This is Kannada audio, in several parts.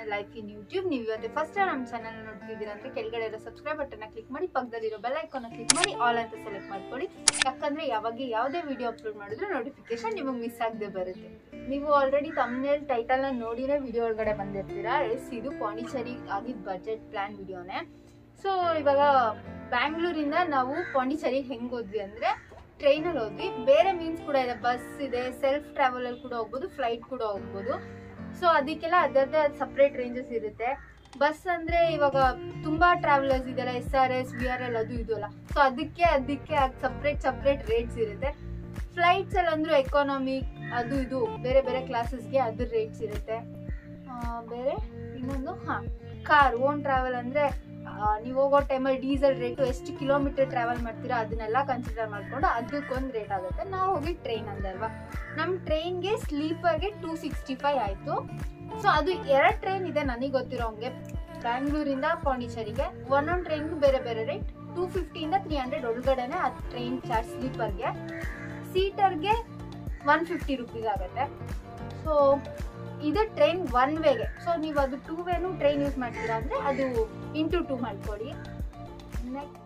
ಲೈಫ್ ಇನ್ ಯೂಟ್ಯೂಬ್ ನೀವು ಇವತ್ತು ಫಸ್ಟ್ ನಮ್ಮ ಚಾನಲ್ ನೋಡ್ತಿದ್ದೀರಾ ಅಂದ್ರೆ ಕೆಳಗಡೆ ಇರೋ ಸಬ್ಸ್ಕ್ರೈಬ್ ಬಟನ್ ಕ್ಲಿಕ್ ಮಾಡಿ ಪಕ್ಕದಲ್ಲಿರೋ ಬೆಲ್ ಐಕಾನ್ ಕ್ಲಿಕ್ ಮಾಡಿ ಆಲ್ ಅಂತ ಸೆಲೆಕ್ಟ್ ಮಾಡ್ಕೊಳ್ಳಿ ಯಾಕಂದ್ರೆ ಯಾವಾಗ ಯಾವುದೇ ವಿಡಿಯೋ ಅಪ್ಲೋಡ್ ಮಾಡಿದ್ರು ನೋಟಿಫಿಕೇಶನ್ ನಿಮಗೆ ಮಿಸ್ ಆಗದೆ ಬರುತ್ತೆ ನೀವು ಆಲ್ರೆಡಿ ತಮ್ಮನೇಲಿ ಟೈಟಲ್ ನ ನೋಡಿನೇ ವಿಡಿಯೋ ಒಳಗಡೆ ಬಂದಿರ್ತೀರಾ ಎಸ್ ಇದು ಪಾಂಡಿಚೇರಿ ಆಗಿದ್ ಬಜೆಟ್ ಪ್ಲಾನ್ ವಿಡಿಯೋನೇ ಸೊ ಇವಾಗ ಬ್ಯಾಂಗ್ಳೂರಿಂದ ನಾವು ಪಾಂಡಿಚೇರಿ ಹೆಂಗ್ ಹೋದ್ವಿ ಅಂದ್ರೆ ಟ್ರೈನಲ್ಲಿ ಹೋದ್ವಿ ಬೇರೆ ಮೀನ್ಸ್ ಕೂಡ ಇದೆ ಬಸ್ ಇದೆ ಸೆಲ್ಫ್ ಟ್ರಾವೆಲ್ ಅಲ್ಲಿ ಕೂಡ ಹೋಗ್ಬೋದು ಫ್ಲೈಟ್ ಕೂಡ ಹೋಗ್ಬೋದು ಸೊ ಅದಕ್ಕೆಲ್ಲ ಅದರದ್ದೇ ಸಪ್ರೇಟ್ ರೇಂಜಸ್ ಇರುತ್ತೆ ಬಸ್ ಅಂದ್ರೆ ಇವಾಗ ತುಂಬಾ ಟ್ರಾವೆಲರ್ಸ್ ಇದೆಲ್ಲ S R S B R L ಅದು ಇದು ಅಲ್ಲ ಸೊ ಅದಕ್ಕೆ ಅದಕ್ಕೆ ಸಪ್ರೇಟ್ ಸಪ್ರೇಟ್ ರೇಟ್ಸ್ ಇರುತ್ತೆ ಫ್ಲೈಟ್ಸ್ ಅಲ್ಲಿ ಅಂದ್ರೆ ಎಕಾನಮಿಕ್ ಅದು ಇದು ಬೇರೆ ಬೇರೆ ಕ್ಲಾಸಸ್ಗೆ ಅದ್ರ ರೇಟ್ಸ್ ಇರುತ್ತೆ ಆ, ಬೇರೆ ಇನ್ನೊಂದು ಹಾ ಕಾರ್ ಓನ್ ಟ್ರಾವೆಲ್ ಅಂದ್ರೆ ನೀವು ಹೋಗೋ ಟೈಮಲ್ಲಿ ಡೀಸೆಲ್ ರೇಟು ಎಷ್ಟು ಕಿಲೋಮೀಟರ್ ಟ್ರಾವೆಲ್ ಮಾಡ್ತೀರಾ ಅದನ್ನೆಲ್ಲ ಕನ್ಸಿಡರ್ ಮಾಡ್ಕೊಂಡು ಅದಕ್ಕೊಂದು ರೇಟ್ ಆಗುತ್ತೆ ನಾವು ಹೋಗಿ ಟ್ರೈನ್ ಅಂದಲ್ವಾ ನಮ್ಮ ಟ್ರೈನ್ಗೆ ಸ್ಲೀಪರ್ಗೆ ಟೂ ಸಿಕ್ಸ್ಟಿ ಫೈವ್ ಆಯಿತು ಸೊ ಅದು ಎರಡು ಟ್ರೈನ್ ಇದೆ ನನಗೆ ಗೊತ್ತಿರೋ ಹಂಗೆ ಬ್ಯಾಂಗ್ಳೂರಿಂದ ಪಾಂಡಿಚೇರಿಗೆ ಒಂದೊಂದು ಟ್ರೈನ್ಗೂ ಬೇರೆ ಬೇರೆ ರೇಟ್ ಟೂ ಫಿಫ್ಟಿಯಿಂದ ತ್ರೀ ಹಂಡ್ರೆಡ್ ಒಳಗಡೆನೆ ಆ ಟ್ರೈನ್ ಚಾರ್ಜ್ ಸ್ಲೀಪರ್ಗೆ ಸೀಟರ್ಗೆ ಒನ್ ಫಿಫ್ಟಿ ರುಪೀಸ್ ಆಗುತ್ತೆ ಸೊ ಇದು ಟ್ರೈನ್ ಒನ್ ವೇಗೆ ಸೊ ನೀವು ಅದು ಟೂ ವೇನು ಟ್ರೈನ್ ಯೂಸ್ ಮಾಡ್ತೀರಾ ಅಂದರೆ ಅದು ಇಂಟು ಟೂ ಮಾಡ್ಕೊಳ್ಳಿ ನೆಕ್ಸ್ಟ್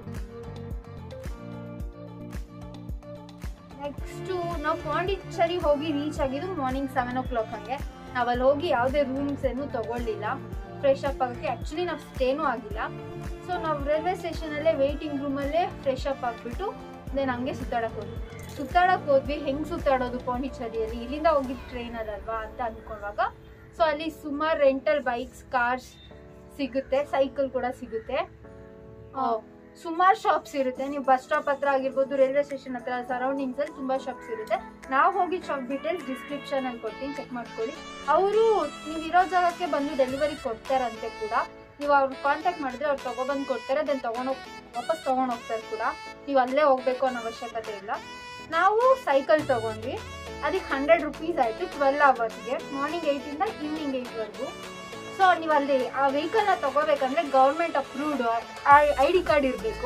ನೆಕ್ಸ್ಟು ನಾವು ಪಾಂಡಿಚೇರಿ ಹೋಗಿ ರೀಚ್ ಆಗಿದ್ದು ಮಾರ್ನಿಂಗ್ ಸೆವೆನ್ ಓ ಕ್ಲಾಕ್ ಹಂಗೆ ನಾವು ಅಲ್ಲಿ ಹೋಗಿ ಯಾವುದೇ ರೂಮ್ಸ್ ಏನು ತಗೊಳ್ಳಿಲ್ಲ ಫ್ರೆಶ್ ಅಪ್ ಆಗೋಕ್ಕೆ ಆ್ಯಕ್ಚುಲಿ ನಾವು ಸ್ಟೇನೂ ಆಗಿಲ್ಲ ಸೊ ನಾವು ರೈಲ್ವೆ ಸ್ಟೇಷನಲ್ಲೇ ವೇಟಿಂಗ್ ರೂಮಲ್ಲೇ ಫ್ರೆಶ್ ಅಪ್ ಆಗಿಬಿಟ್ಟು ದೆನ್ ಹಂಗೆ ಸುತ್ತಾಡಕ್ಕೆ ಹೋದ್ವಿ ಸುತ್ತಾಡಕ್ಕೆ ಹೋದ್ವಿ ಹೆಂಗೆ ಸುತ್ತಾಡೋದು ಪಾಂಡಿಚೇರಿಯಲ್ಲಿ ಇಲ್ಲಿಂದ ಹೋಗಿದ್ದು ಟ್ರೈನಲ್ಲಲ್ವಾ ಅಂತ ಅಂದ್ಕೊಳ್ಳುವಾಗ ಸೊ ಅಲ್ಲಿ ಸುಮಾರು ರೆಂಟಲ್ ಬೈಕ್ಸ್ ಕಾರ್ಸ್ ಸಿಗುತ್ತೆ ಸೈಕಲ್ ಕೂಡ ಸಿಗುತ್ತೆ ಸುಮಾರು ಶಾಪ್ಸ್ ಇರುತ್ತೆ ನೀವು ಬಸ್ ಸ್ಟಾಪ್ ಹತ್ರ ಆಗಿರ್ಬೋದು ರೈಲ್ವೆ ಸ್ಟೇಷನ್ ಹತ್ರ ಸರೌಂಡಿಂಗ್ಸ್ ಅಲ್ಲಿ ತುಂಬಾ ಶಾಪ್ಸ್ ಇರುತ್ತೆ ನಾವು ಹೋಗಿ ಶಾಪ್ ಡೀಟೇಲ್ಸ್ ಡಿಸ್ಕ್ರಿಪ್ಷನ್ ಅಲ್ಲಿ ಕೊಡ್ತೀನಿ ಚೆಕ್ ಮಾಡ್ಕೊಳ್ಳಿ ಅವರು ನೀವು ಇರೋ ಜಾಗಕ್ಕೆ ಬಂದು ಡೆಲಿವರಿ ಕೊಡ್ತಾರಂತೆ ಕೂಡ ನೀವು ಅವ್ರು ಕಾಂಟ್ಯಾಕ್ಟ್ ಮಾಡಿದ್ರೆ ಅವ್ರು ತಗೊಬಂದು ಕೊಡ್ತಾರೆ ಅದನ್ನ ತಗೊಂಡೋಗಿ ವಾಪಸ್ ತಗೊಂಡು ಹೋಗ್ತಾರೆ ಕೂಡ ನೀವು ಅಲ್ಲೇ ಹೋಗ್ಬೇಕು ಅನ್ನೋ ಅವಶ್ಯಕತೆ ಇಲ್ಲ ನಾವು ಸೈಕಲ್ ತಗೊಂಡ್ವಿ ಅದಕ್ಕೆ ಹಂಡ್ರೆಡ್ ರುಪೀಸ್ ಆಯಿತು ಟ್ವೆಲ್ ಅವರ್ಸ್ಗೆ ಮಾರ್ನಿಂಗ್ ಏಯ್ಟಿಂದ ಈವ್ನಿಂಗ್ ಏಯ್ಟ್ವರೆಗೂ ಸೊ ನೀವು ಅಲ್ಲಿ ಆ ವೆಹಿಕಲ್ನ ತಗೋಬೇಕಂದ್ರೆ government approved I D card ಇರಬೇಕು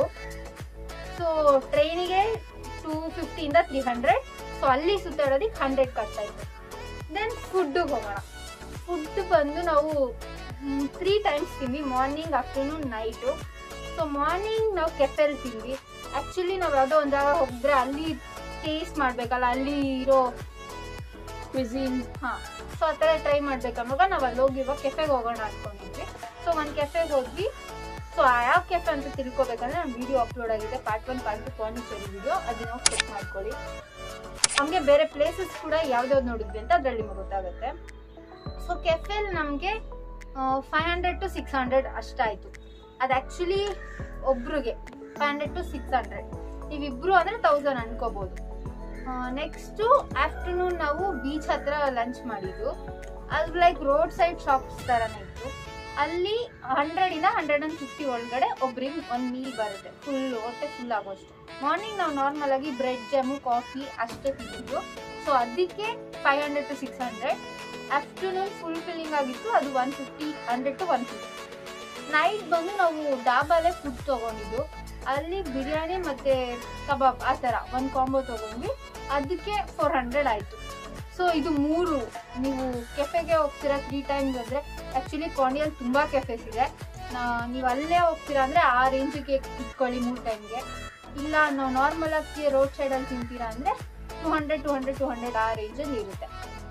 ಸೊ ಟ್ರೈನಿಗೆ ಟೂ ಫಿಫ್ಟಿಯಿಂದ ತ್ರೀ ಹಂಡ್ರೆಡ್ ಸೊ ಅಲ್ಲಿ ಸುತ್ತಾಡೋದಕ್ಕೆ ಹಂಡ್ರೆಡ್ ಖರ್ಚಾಯಿತು ದೆನ್ ಫುಡ್ಡಿಗೆ ಹೋಗೋಣ ಫುಡ್ ಬಂದು ನಾವು ತ್ರೀ ಟೈಮ್ಸ್ ತಿಂದ್ವಿ morning afternoon night so morning ನಾವು ಕೆಫೆಲ್ ತಿಂದ್ವಿ ಆ್ಯಕ್ಚುಲಿ ನಾವು ಯಾವುದೋ ಒಂದು ಜಾಗ ಹೋಗಿದ್ರೆ ಅಲ್ಲಿ ಟೇಸ್ಟ್ ಮಾಡಬೇಕಲ್ಲ ಅಲ್ಲಿ ಇರೋ ಕ್ವಿಸಿನ್ ಹಾಂ ಸೊ ಆ ಥರ ಟ್ರೈ ಮಾಡ್ಬೇಕನ್ನುವಾಗ ನಾವು ಅಲ್ಲಿ ಹೋಗಿ ಇವಾಗ ಕೆಫೆಗೆ ಹೋಗೋಣ ಅನ್ಕೊಂಡಿದ್ವಿ ಸೊ ಒಂದು ಕೆಫೆಗೆ ಹೋದ್ವಿ ಸೊ ಯಾವ ಕೆಫೆ ಅಂತ ತಿಳ್ಕೊಬೇಕಂದ್ರೆ ನಮ್ಮ ವಿಡಿಯೋ ಅಪ್ಲೋಡ್ ಆಗಿದೆ part one part two Pondicherry video ಅದನ್ನ ಹೋಗಿ ಚೆಕ್ ಮಾಡ್ಕೊಳ್ಳಿ ಹಂಗೆ ಬೇರೆ ಪ್ಲೇಸಸ್ ಕೂಡ ಯಾವ್ದಾವ್ದು ನೋಡಿದ್ವಿ ಅಂತ ಅದರಲ್ಲಿ ನಿಮಗೆ ಗೊತ್ತಾಗುತ್ತೆ ಸೊ ಕೆಫೆಲ್ ನಮಗೆ five hundred to six hundred ಅಷ್ಟಾಯಿತು ಅದು ಆ್ಯಕ್ಚುಲಿ ಒಬ್ರಿಗೆ five hundred to six hundred ನೀವಿಬ್ರು ಅಂದರೆ ತೌಸಂಡ್ ಅನ್ಕೋಬೋದು ನೆಕ್ಸ್ಟು ಆಫ್ಟರ್ನೂನ್ ನಾವು ಬೀಚ್ ಹತ್ರ ಲಂಚ್ ಮಾಡಿದ್ದು ಅದು ಲೈಕ್ ರೋಡ್ ಸೈಡ್ ಶಾಪ್ಸ್ ಥರನೇ ಇತ್ತು ಅಲ್ಲಿ ಹಂಡ್ರೆಡಿಂದ ಹಂಡ್ರೆಡ್ ಆ್ಯಂಡ್ ಫಿಫ್ಟಿ ಒಳಗಡೆ ಒಬ್ರಿಗೆ ಒಂದು ಮೀಲ್ ಬರುತ್ತೆ ಫುಲ್ ಹೊಟ್ಟೆ ಫುಲ್ ಆಗೋಷ್ಟು ಮಾರ್ನಿಂಗ್ ನಾವು ನಾರ್ಮಲ್ ಆಗಿ ಬ್ರೆಡ್ ಜಾಮು ಕಾಫಿ ಅಷ್ಟೇ ತಿಂದಿದ್ದು ಸೊ ಅದಕ್ಕೆ five hundred to six hundred afternoon full filling ಆಗಿತ್ತು ಅದು one fifty hundred to one fifty night ಬಂದು ನಾವು ಡಾಬಾಲೆ ಫುಡ್ ತೊಗೊಂಡಿದ್ದು ಅಲ್ಲಿ ಬಿರಿಯಾನಿ ಮತ್ತು ಕಬಾಬ್ ಆ ಥರ ಒಂದು ಕಾಂಬೋ ತೊಗೊಂಡ್ವಿ ಅದಕ್ಕೆ ಫೋರ್ ಹಂಡ್ರೆಡ್ ಆಯಿತು ಸೊ ಇದು ಮೂರು ನೀವು ಕೆಫೆಗೆ ಹೋಗ್ತೀರಾ ತ್ರೀ ಟೈಮ್ಸ್ ಅಂದರೆ ಆ್ಯಕ್ಚುಲಿ ಪಾಂಡಿಯಲ್ಲಿ ತುಂಬ ಕೆಫೆಸ್ ಇದೆ ನೀವು ಅಲ್ಲೇ ಹೋಗ್ತೀರಾ ಅಂದರೆ ಆ ರೇಂಜಿಗೆ ಇಟ್ಕೊಳ್ಳಿ ಮೂರು ಟೈಮ್ಗೆ ಇಲ್ಲ ನಾವು ನಾರ್ಮಲ್ ಆಗಿ ರೋಡ್ ಸೈಡಲ್ಲಿ ತಿಂತೀರಾ ಅಂದರೆ two hundred two hundred two hundred ಆ ರೇಂಜಲ್ಲಿ ಇರುತ್ತೆ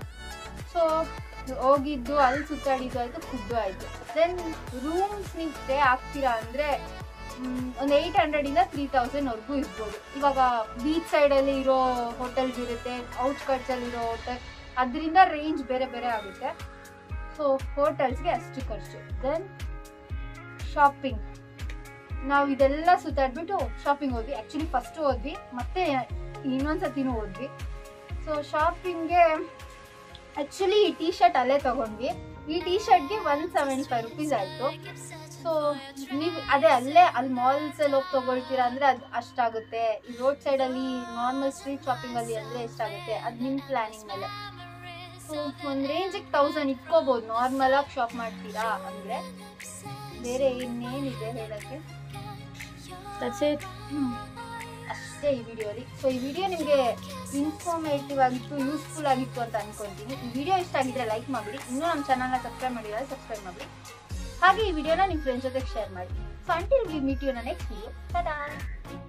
ಸೊ ಹೋಗಿದ್ದು ಅಲ್ಲಿ ಸುತ್ತಾಡಿದ್ದು ಆಯಿತು ಫುಡ್ಡು ಆಯಿತು ದೆನ್ ರೂಮ್ಸ್ ನೀವು ಸ್ಟೇ ಆಗ್ತೀರಾ ಅಂದರೆ ಒಂದು ಏಯ್ಟ್ ಹಂಡ್ರೆಡಿಂದ ತ್ರೀ ತೌಸಂಡ್ವರೆಗೂ ಇರ್ಬೋದು ಇವಾಗ ಬೀಚ್ ಸೈಡಲ್ಲಿ ಇರೋ ಹೋಟೆಲ್ಸ್ ಇರುತ್ತೆ ಔಟ್ಸ್ಕಟ್ಸಲ್ಲಿ ಇರೋ ಹೋಟೆಲ್ ಅದರಿಂದ ರೇಂಜ್ ಬೇರೆ ಬೇರೆ ಆಗುತ್ತೆ ಸೊ ಹೋಟೆಲ್ಸ್ಗೆ ಅಷ್ಟು ಖರ್ಚು ದೆನ್ ಶಾಪಿಂಗ್ ನಾವು ಇದೆಲ್ಲ ಸುತ್ತಾಡ್ಬಿಟ್ಟು ಶಾಪಿಂಗ್ ಹೋದ್ವಿ ಆ್ಯಕ್ಚುಲಿ ಫಸ್ಟು ಹೋದ್ವಿ ಮತ್ತೆ ಇನ್ನೊಂದ್ಸತಿನೂ ಹೋದ್ವಿ ಸೊ ಶಾಪಿಂಗ್ಗೆ ಆ್ಯಕ್ಚುಲಿ ಈ ಟೀ ಶರ್ಟ್ ಅಲ್ಲೇ ತೊಗೊಂಡ್ವಿ ಈ ಟೀ ಶರ್ಟ್ಗೆ ಒನ್ ಸೆವೆಂಟಿ ಫೈವ್ ರುಪೀಸ್ ಆಯಿತು ಸೊ ನೀವು ಅದೇ ಅಲ್ಲೇ ಅಲ್ಲಿ ಮಾಲ್ಸಲ್ಲಿ ಹೋಗಿ ತೊಗೊಳ್ತೀರಾ ಅಂದರೆ ಅದು ಅಷ್ಟಾಗುತ್ತೆ ಈ ರೋಡ್ ಸೈಡಲ್ಲಿ ನಾರ್ಮಲ್ ಸ್ಟ್ರೀಟ್ ಶಾಪಿಂಗಲ್ಲಿ ಅಂದರೆ ಎಷ್ಟಾಗುತ್ತೆ ಅದು ನಿಮ್ಮ ಪ್ಲ್ಯಾನಿಂಗ್ ಮೇಲೆ ಸೊ ಒಂದು ರೇಂಜಿಗೆ ತೌಸಂಡ್ ಇಟ್ಕೋಬೋದು ನಾರ್ಮಲಾಗಿ ಶಾಪ್ ಮಾಡ್ತೀರಾ ಅಂದರೆ ಬೇರೆ ಇನ್ನೇನಿದೆ ಹೇಳೋಕ್ಕೆ That's it. ಅಷ್ಟೇ ಇದೆ ಈ ವಿಡಿಯೋಲಿ ಸೊ ಈ ವಿಡಿಯೋ ನಿಮಗೆ ಇನ್ಫಾರ್ಮೇಟಿವ್ ಆಗಿತ್ತು ಯೂಸ್ಫುಲ್ ಆಗಿತ್ತು ಅಂತ ಅನ್ಕೊಂತೀನಿ ಈ ವಿಡಿಯೋ ಇಷ್ಟ ಆಗಿದ್ರೆ ಲೈಕ್ ಮಾಡಿಬಿಡಿ ಇನ್ನೂ ನಮ್ಮ ಚಾನಲ್ನ ಸಬ್ಸ್ಕ್ರೈಬ್ ಮಾಡಿದ್ರೆ ಸಬ್ಸ್ಕ್ರೈಬ್ ಮಾಡಿ ಹಾಗೆ ಈ ವಿಡಿಯೋನ ನಿಮ್ಮ ಫ್ರೆಂಡ್ಸ್ ಜೊತೆ ಶೇರ್ ಮಾಡಿ so until we meet you next video